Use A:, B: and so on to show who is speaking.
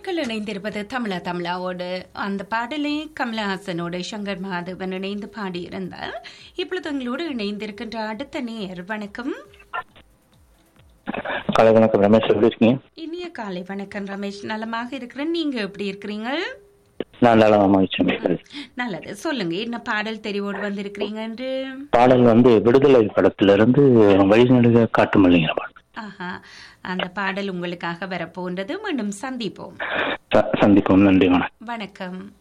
A: நேர்கள் இணைந்திருப்பது தமிழா தமிழாவோடு அந்த பாடலை கமலஹாசனோடு சங்கர் மாதவன் இணைந்து பாடியிருந்தார் இப்பொழுது எங்களோடு இணைந்திருக்கின்ற அடுத்த நேர் வணக்கம்
B: காலை வணக்கம் ரமேஷ் எப்படி இருக்கீங்க
A: இனிய காலை வணக்கம் ரமேஷ் நலமாக இருக்கிறேன் நீங்க எப்படி இருக்கிறீங்க
B: நான் நலமா பேசுறேன்
A: நல்லது சொல்லுங்க என்ன பாடல் தெரிவோடு வந்திருக்கிறீங்க என்று
B: பாடல் வந்து விடுதலை படத்திலிருந்து வழிநடுக காட்டுமல்லிங்கிற பாடல்
A: ஆஹா அந்த பாடல் உங்களுக்காக வரப்போன்றது மீண்டும் சந்திப்போம்
B: ச- சந்திப்போம் நன்றி வணக்கம்
A: வணக்கம்